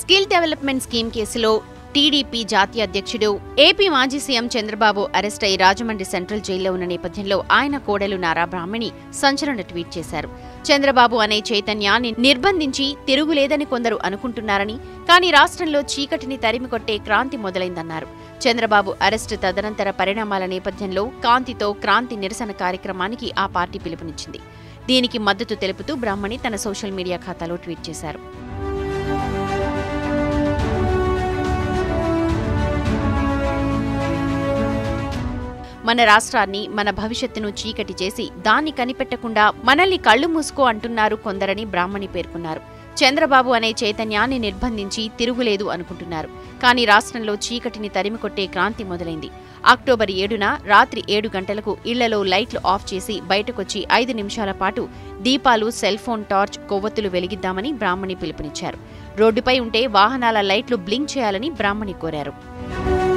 skill development scheme కేసులో TDP జాతీయ అధ్యక్షుడు ఏపీ మాజీ సీఎం చంద్రబాబు అరెస్ట్ అయి రాజమండ్రి సెంట్రల్ జైల్లో ఉన్న నేపథ్యంలో ఆయన కోడలు నారా బ్రాహ్మణి సంచలన ట్వీట్ చేశారు చంద్రబాబు అనే చైతన్యాన్ని నిర్బంధించి తిరుగులేదని కొందరు అనుకుంటున్నారని కానీ రాష్ట్రంలో చీకటిని తరిమికొట్టే క్రాంతి మొదలైందన్నారు చంద్రబాబు అరెస్టు తదనంతర పరిణామాల నేపథ్యంలో కాంతితో క్రాంతి నిరసన కార్యక్రమానికి ఆ పార్టీ పిలుపునిచ్చింది దీనికి మద్దతు తెలుపుతూ బ్రాహ్మణి తన సోషల్ మీడియా ఖాతాలో ట్వీట్ చేశారు మన రాష్ట్రాన్ని మన భవిష్యత్తును చీకటి చేసి దాన్ని కనిపెట్టకుండా మనల్ని కళ్ళు మూసుకో అంటున్నారు కొందరని బ్రాహ్మణి పేర్కొన్నారు చంద్రబాబు అనే చైతన్యాన్ని నిర్బంధించి తిరుగులేదు అనుకుంటున్నారు కానీ రాష్ట్రంలో చీకటిని తరిమికొట్టే క్రాంతి మొదలైంది అక్టోబర్ ఏడున రాత్రి ఏడు గంటలకు ఇళ్లలో లైట్లు ఆఫ్ చేసి బయటకొచ్చి ఐదు నిమిషాల పాటు దీపాలు సెల్ ఫోన్ టార్చ్ కొవ్వొత్తులు వెలిగిద్దామని బ్రాహ్మణి పిలుపునిచ్చారు రోడ్డుపై ఉంటే వాహనాల లైట్లు బ్లింక్ చేయాలని బ్రాహ్మణి కోరారు